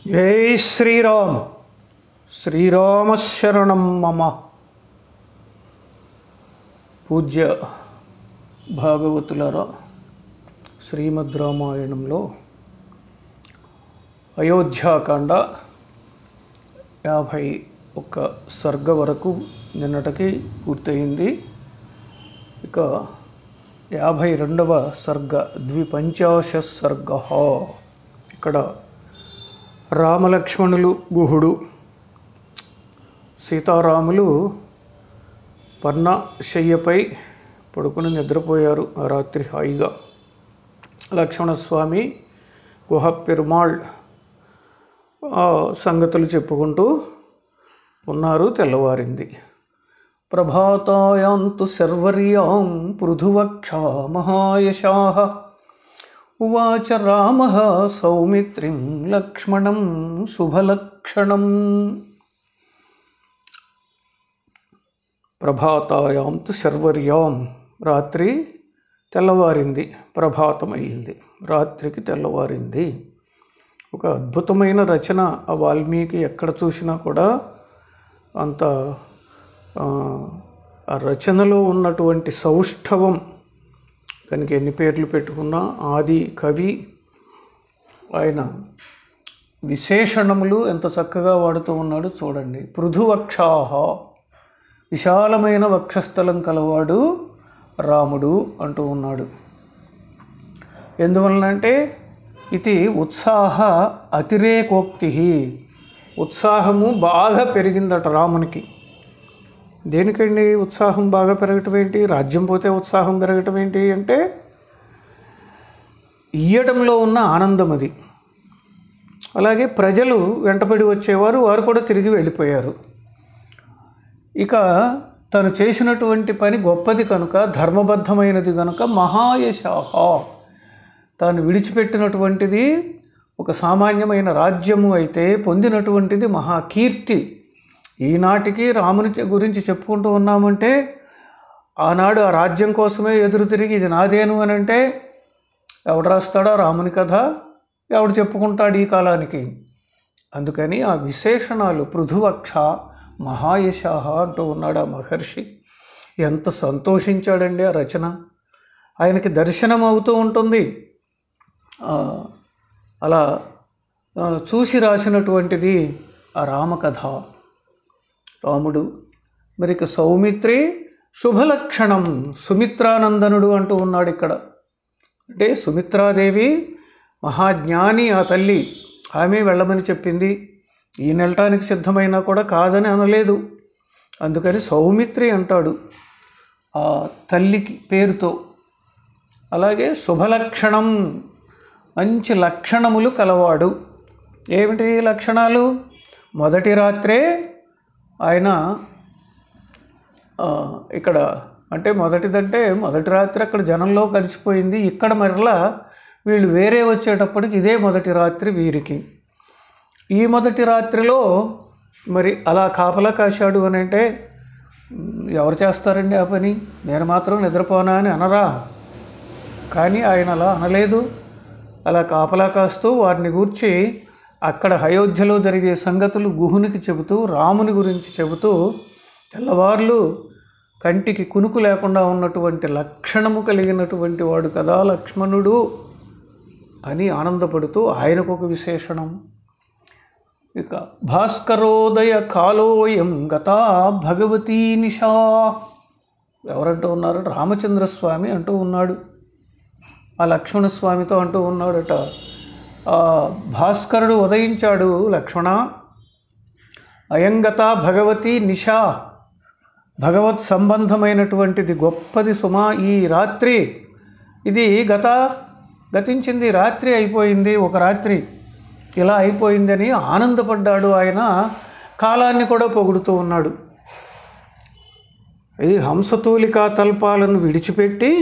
జై శ్రీరామ్ శ్రీరామశరణం మమ పూజ్య భాగవతులరా శ్రీమద్ రామాయణంలో అయోధ్యాకాండ యాభై ఒక్క సర్గ వరకు నిన్నటికి పూర్తయింది ఇక యాభై రెండవ సర్గ ద్విపంచాశ సర్గ ఇక్కడ రామలక్ష్మణులు గుహుడు సీతారాములు పర్ణ శయ్యపై పడుకుని నిద్రపోయారు ఆ రాత్రి హాయిగా లక్ష్మణస్వామి గుహ పెరుమాళ్ ఆ సంగతులు చెప్పుకుంటూ ఉన్నారు తెల్లవారింది ప్రభాతాయాంతు శర్వర్యాం పృథువక్షా మహాయశా ఉవాచ రామ సౌమిత్రిం లక్ష్మణం శుభలక్షణం ప్రభాతాయాం తు శర్వర్యాం రాత్రి తెల్లవారింది ప్రభాతమయ్యింది రాత్రికి తెల్లవారింది ఒక అద్భుతమైన రచన ఆ వాల్మీకి ఎక్కడ చూసినా కూడా అంత ఆ, ఆ రచనలో ఉన్నటువంటి సౌష్ఠవం దానికి ఎన్ని పేర్లు పెట్టుకున్నా ఆది కవి ఆయన విశేషణములు ఎంత చక్కగా వాడుతూ ఉన్నాడు చూడండి పృథువక్షాహ విశాలమైన వక్షస్థలం కలవాడు రాముడు అంటూ ఉన్నాడు ఎందువలనంటే ఇది ఉత్సాహ అతిరేకోక్తి ఉత్సాహము బాగా పెరిగిందట రామునికి దేనికండి ఉత్సాహం బాగా పెరగటం ఏంటి రాజ్యం పోతే ఉత్సాహం పెరగటం ఏంటి అంటే ఇయ్యటంలో ఉన్న ఆనందం అది అలాగే ప్రజలు వెంటబడి వచ్చేవారు వారు కూడా తిరిగి వెళ్ళిపోయారు ఇక తను చేసినటువంటి పని గొప్పది కనుక ధర్మబద్ధమైనది కనుక మహాయశాహ తాను విడిచిపెట్టినటువంటిది ఒక సామాన్యమైన రాజ్యము అయితే పొందినటువంటిది మహాకీర్తి ఈనాటికి రాముని చె- గురించి చెప్పుకుంటూ ఉన్నామంటే ఆనాడు ఆ రాజ్యం కోసమే ఎదురు తిరిగి ఇది నాదేను అని అంటే ఎవడు రాస్తాడో రాముని కథ ఎవడు చెప్పుకుంటాడు ఈ కాలానికి అందుకని ఆ విశేషణాలు పృథువక్ష మహాయశాహ అంటూ ఉన్నాడు ఆ మహర్షి ఎంత సంతోషించాడండి ఆ రచన ఆయనకి దర్శనం అవుతూ ఉంటుంది ఆ, అలా ఆ, చూసి రాసినటువంటిది ఆ రామకథ రాముడు మరి ఇక సౌమిత్రి శుభలక్షణం సుమిత్రానందనుడు అంటూ ఉన్నాడు ఇక్కడ అంటే సుమిత్రాదేవి మహాజ్ఞాని ఆ తల్లి ఆమె వెళ్ళమని చెప్పింది ఈయన వెళ్ళటానికి సిద్ధమైనా కూడా కాదని అనలేదు అందుకని సౌమిత్రి అంటాడు ఆ తల్లికి పేరుతో అలాగే శుభలక్షణం మంచి లక్షణములు కలవాడు ఏమిటి లక్షణాలు మొదటి రాత్రే ఆయన ఆ, ఇక్కడ అంటే మొదటిదంటే మొదటి రాత్రి అక్కడ జనంలో కలిసిపోయింది ఇక్కడ మరలా వీళ్ళు వేరే వచ్చేటప్పటికి ఇదే మొదటి రాత్రి వీరికి ఈ మొదటి రాత్రిలో మరి అలా కాపలా కాశాడు అని అంటే "ఉమ్, ఎవరు చేస్తారండి ఆ పని నేను మాత్రం నిద్రపోనా అని అనరా కానీ ఆయన అలా అనలేదు అలా కాపలా కాస్తూ వారిని గూర్చి అక్కడ అయోధ్యలో జరిగే సంగతులు గుహునికి చెబుతూ రాముని గురించి చెబుతూ తెల్లవార్లు కంటికి కునుకు లేకుండా ఉన్నటువంటి లక్షణము కలిగినటువంటి వాడు కదా లక్ష్మణుడు అని ఆనందపడుతూ ఆయనకు ఒక విశేషణం ఇక భాస్కరోదయ కాలోయం గతా భగవతీ నిషా ఎవరంటూ ఉన్నారు రామచంద్రస్వామి అంటూ ఉన్నాడు ఆ లక్ష్మణస్వామితో అంటూ ఉన్నాడట ఆ భాస్కరుడు ఉదయించాడు లక్ష్మణ అయంగత భగవతి నిషా భగవత్ సంబంధమైనటువంటిది గొప్పది సుమా ఈ రాత్రి ఇది గత గతించింది రాత్రి అయిపోయింది ఒక రాత్రి ఇలా అయిపోయిందని ఆనందపడ్డాడు ఆయన కాలాన్ని కూడా పొగుడుతూ ఉన్నాడు ఈ హంసతూలికా తల్పాలను విడిచిపెట్టి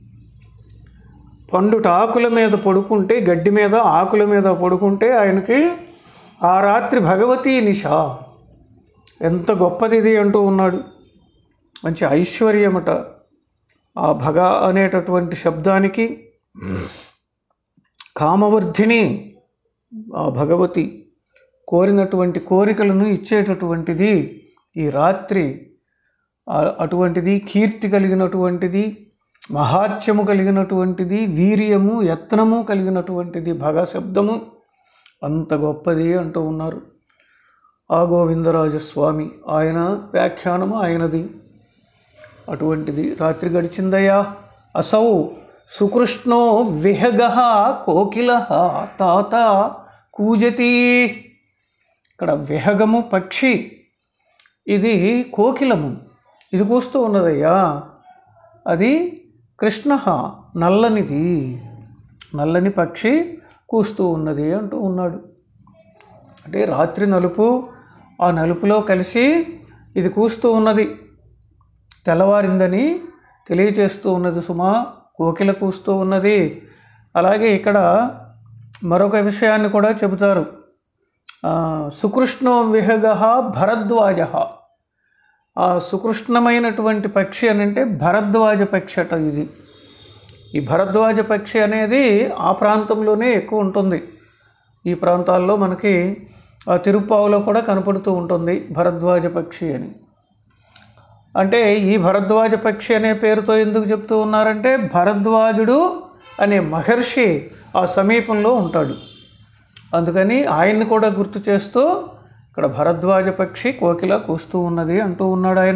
పండుట ఆకుల మీద పడుకుంటే గడ్డి మీద ఆకుల మీద పడుకుంటే ఆయనకి ఆ రాత్రి భగవతీ నిషా ఎంత గొప్పది ఇది అంటూ ఉన్నాడు మంచి ఐశ్వర్యమట ఆ భగ అనేటటువంటి శబ్దానికి కామవర్ధిని ఆ భగవతి కోరినటువంటి కోరికలను ఇచ్చేటటువంటిది ఈ రాత్రి ఆ- అటువంటిది కీర్తి కలిగినటువంటిది మహాత్యము కలిగినటువంటిది వీర్యము యత్నము కలిగినటువంటిది భగశబ్దము అంత గొప్పది అంటూ ఉన్నారు ఆ గోవిందరాజ స్వామి ఆయన వ్యాఖ్యానము ఆయనది అటువంటిది రాత్రి గడిచిందయ్యా అసౌ సుకృష్ణో విహగ కోకిల తాత కూజతి ఇక్కడ విహగము పక్షి ఇది కోకిలము ఇది కూస్తూ ఉన్నదయ్యా అది కృష్ణ నల్లనిది నల్లని పక్షి కూస్తూ ఉన్నది అంటూ ఉన్నాడు అంటే రాత్రి నలుపు ఆ నలుపులో కలిసి ఇది కూస్తూ ఉన్నది తెల్లవారిందని తెలియచేస్తూ ఉన్నది సుమా కోకిల కూస్తూ ఉన్నది అలాగే ఇక్కడ మరొక విషయాన్ని కూడా చెబుతారు ఆ, సుకృష్ణో విహగ భరద్వాజ ఆ సుకృష్ణమైనటువంటి పక్షి అని అంటే భరద్వాజ పక్షి అట ఇది ఈ భరద్వాజ పక్షి అనేది ఆ ప్రాంతంలోనే ఎక్కువ ఉంటుంది ఈ ప్రాంతాల్లో మనకి ఆ తిరుప్పావులో కూడా కనపడుతూ ఉంటుంది భరద్వాజ పక్షి అని అంటే ఈ భరద్వాజ పక్షి అనే పేరుతో ఎందుకు చెప్తూ ఉన్నారంటే భరద్వాజుడు అనే మహర్షి ఆ సమీపంలో ఉంటాడు అందుకని ఆయన్ని కూడా గుర్తు చేస్తూ ఇక్కడ భరద్వాజ పక్షి కోకిల కూస్తూ ఉన్నది అంటూ ఉన్నాడు ఆయన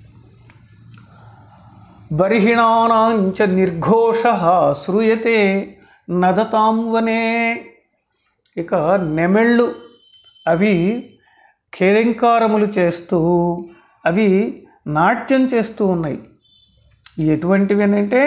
బర్హిణానాంచ నిర్ఘోష శ్రూయతే నదతాం వనే ఇక నెమెళ్ళు అవి కేరింకారములు చేస్తూ అవి నాట్యం చేస్తూ ఉన్నాయి ఎటువంటివి అని అంటే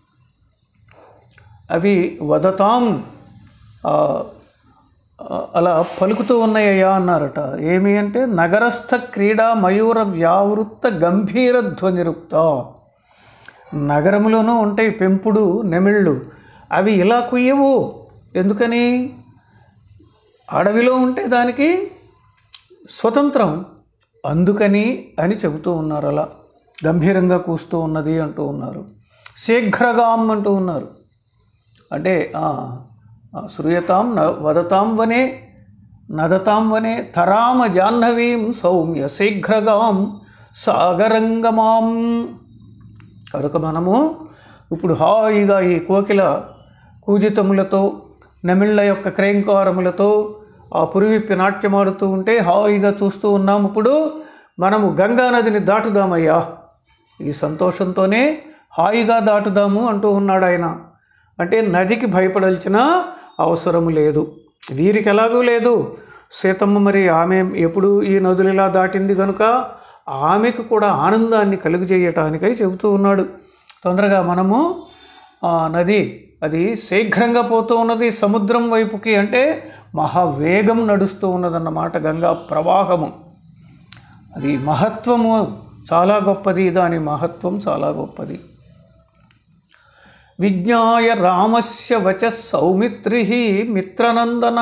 అవి వదతాం ఆ, ఆ, అలా పలుకుతూ ఉన్నాయ్యా అన్నారట ఏమి అంటే నగరస్థ క్రీడా మయూర వ్యావృత్త గంభీర ధ్వనిరుక్త నగరంలోనూ ఉంటాయి పెంపుడు నెమిళ్ళు అవి ఇలా కుయ్యవు ఎందుకని అడవిలో ఉంటే దానికి స్వతంత్రం అందుకని అని చెబుతూ ఉన్నారు అలా గంభీరంగా కూస్తూ ఉన్నది అంటూ ఉన్నారు శీఘ్రగాం అంటూ ఉన్నారు అంటే ఆ, ఆ, శ్రూయతాం న వదతాం వనే నదతాం వనే తరామ జాహ్నవీం సౌమ్య శీఘ్రగాం సాగరంగమాం కనుక మనము ఇప్పుడు హాయిగా ఈ కోకిల కూజితములతో నెమిళ్ళ యొక్క క్రేంకారములతో ఆ పురివిప్పి నాట్యమాడుతూ ఉంటే హాయిగా చూస్తూ ఉన్నాము ఇప్పుడు మనము గంగా నదిని దాటుదామయ్యా ఈ సంతోషంతోనే హాయిగా దాటుదాము అంటూ ఉన్నాడు ఆయన అంటే నదికి భయపడాల్సిన అవసరము లేదు వీరికి ఎలాగూ లేదు సీతమ్మ మరి ఆమె ఎప్పుడు ఈ నదులు ఇలా దాటింది కనుక ఆమెకు కూడా ఆనందాన్ని కలుగజేయటానికై చెబుతూ ఉన్నాడు తొందరగా మనము ఆ నది అది శీఘ్రంగా పోతూ ఉన్నది సముద్రం వైపుకి అంటే మహావేగం నడుస్తూ ఉన్నదన్నమాట గంగా ప్రవాహము అది మహత్వము చాలా గొప్పది దాని మహత్వం చాలా గొప్పది విజ్ఞాయ రామస్య వచ సౌమిత్రి మిత్రనందన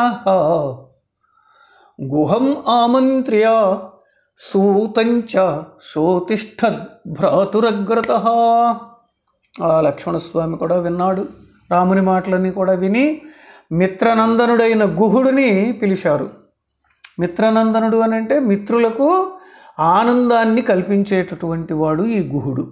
గుహం ఆమంత్ర్య సూతంచ సోతిష్ఠద్ భ్రాతురగ్రత ఆ లక్ష్మణస్వామి కూడా విన్నాడు రాముని మాటలన్నీ కూడా విని మిత్రనందనుడైన గుహుడిని పిలిచారు మిత్రనందనుడు అని అంటే మిత్రులకు ఆనందాన్ని కల్పించేటటువంటి వాడు ఈ గుహుడు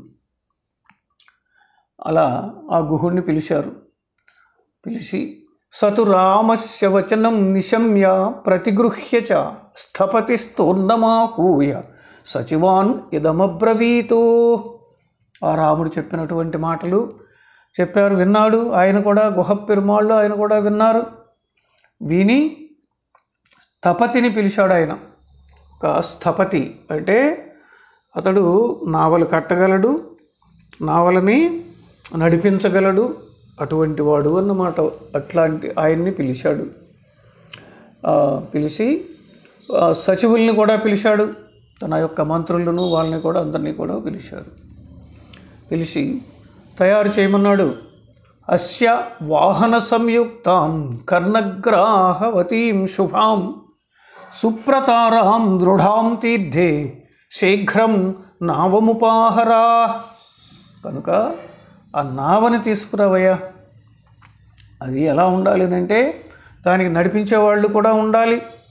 అలా ఆ గుహుడిని పిలిచారు పిలిచి సతు రామస్య వచనం నిశమ్య ప్రతిగృహ్య చ స్థపతి స్తోర్ణమాహూయ సచివాన్ ఇదమబ్రవీతు ఆ రాముడు చెప్పినటువంటి మాటలు చెప్పారు విన్నాడు ఆయన కూడా గుహ పెరుమాళ్ళు ఆయన కూడా విన్నారు విని స్థపతిని పిలిచాడు ఆయన ఒక స్థపతి అంటే అతడు నావలు కట్టగలడు నావలని నడిపించగలడు అటువంటి వాడు అన్నమాట అట్లాంటి ఆయన్ని పిలిచాడు ఆ, పిలిచి ఆ, సచివుల్ని కూడా పిలిచాడు తన యొక్క మంత్రులను వాళ్ళని కూడా అందరినీ కూడా పిలిచాడు పిలిచి తయారు చేయమన్నాడు అస్య వాహన సంయుక్తాం కర్ణగ్రాహవతీం శుభాం సుప్రతారాం దృఢాం తీర్థే శీఘ్రం నావముపాహరా కనుక ఆ నావని తీసుకురావయ్యా అది ఎలా ఉండాలి అని అంటే దానికి నడిపించే వాళ్ళు కూడా ఉండాలి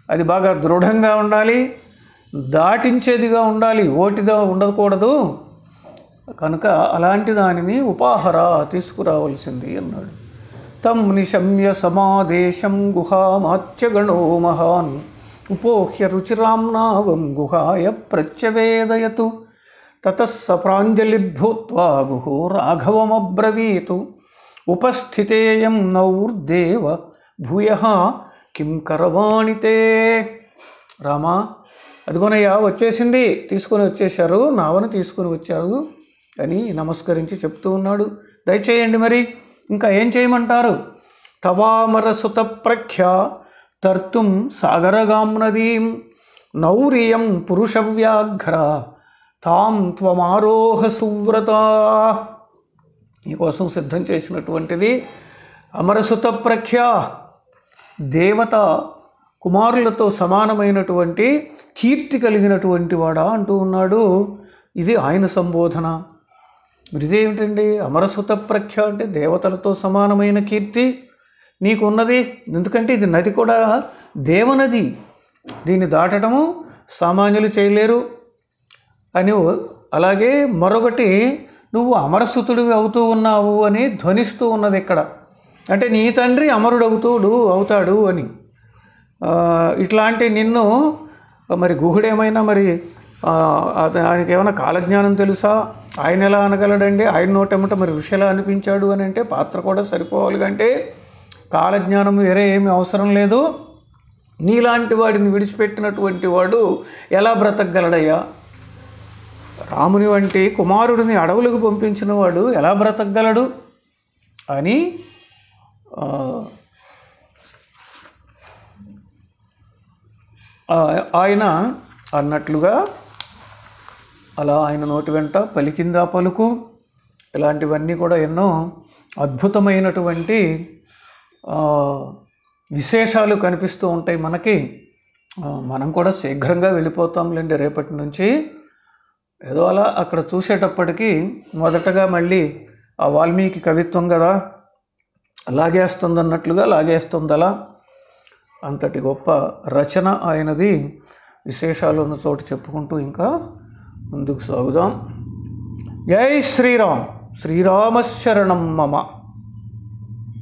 అది బాగా దృఢంగా ఉండాలి దాటించేదిగా ఉండాలి ఓటిగా ఉండకూడదు కనుక అలాంటి దానిని ఉపాహర తీసుకురావలసింది అన్నాడు తం నిశమ్య సమాదేశం గుహామాత్యగణో మహాన్ ఉపోహ్య రుచిరాంనావం గుహాయ ప్రత్యవేదయతు తతస్స ప్రాంజలిర్భూత్వా గుహో రాఘవమబ్రవీతు ఉపస్థితేయం నౌర్దేవ భూయ కిం కరవాణితే రామా అదిగోనయ్యా వచ్చేసింది తీసుకొని వచ్చేశారు నావను తీసుకొని వచ్చారు అని నమస్కరించి చెప్తూ ఉన్నాడు దయచేయండి మరి ఇంకా ఏం చేయమంటారు తవామరసుత ప్రఖ్య తర్తుం సాగరగాం నదీం నౌరియం పురుషవ్యాఘ్ర తాం త్వమారోహ సువ్రత నీకోసం సిద్ధం చేసినటువంటిది అమరసుత ప్రఖ్య దేవత కుమారులతో సమానమైనటువంటి కీర్తి కలిగినటువంటి వాడా అంటూ ఉన్నాడు ఇది ఆయన సంబోధన మరి ఇదేమిటండి అమరసుత ప్రఖ్య అంటే దేవతలతో సమానమైన కీర్తి నీకున్నది ఎందుకంటే ఇది నది కూడా దేవనది దీన్ని దాటడము సామాన్యులు చేయలేరు అని అలాగే మరొకటి నువ్వు అమరసుతుడివి అవుతూ ఉన్నావు అని ధ్వనిస్తూ ఉన్నది ఇక్కడ అంటే నీ తండ్రి అమరుడు అవుతాడు అవుతాడు అని ఆ, ఇట్లాంటి నిన్ను మరి గుహుడేమైనా మరి ఆ, అది ఆయనకి ఏమైనా కాలజ్ఞానం తెలుసా ఆయన ఎలా అనగలడండి ఆయన నోటెమ్మట మరి ఋషి ఎలా అనిపించాడు అని అంటే పాత్ర కూడా సరిపోవాలి అంటే కాలజ్ఞానం వేరే ఏమీ అవసరం లేదు నీలాంటి వాడిని విడిచిపెట్టినటువంటి వాడు ఎలా బ్రతకగలడయ్యా రాముని వంటి కుమారుడిని అడవులకు పంపించిన వాడు ఎలా బ్రతకగలడు అని ఆ, ఆ- ఆయన అన్నట్లుగా అలా ఆయన నోటి వెంట పలికిందా పలుకు ఇలాంటివన్నీ కూడా ఎన్నో అద్భుతమైనటువంటి ఆ, విశేషాలు కనిపిస్తూ ఉంటాయి మనకి ఆ, మనం కూడా శీఘ్రంగా వెళ్ళిపోతాంలేండి రేపటి నుంచి ఏదో అలా అక్కడ చూసేటప్పటికి మొదటగా మళ్ళీ ఆ వాల్మీకి కవిత్వం కదా లాగేస్తుంది అన్నట్లుగా లాగేస్తుంది అలా అంతటి గొప్ప రచన ఆయనది విశేషాలు ఉన్న చోటు చెప్పుకుంటూ ఇంకా ముందుకు సాగుదాం జై శ్రీరామ్ శ్రీరామశరణం మమ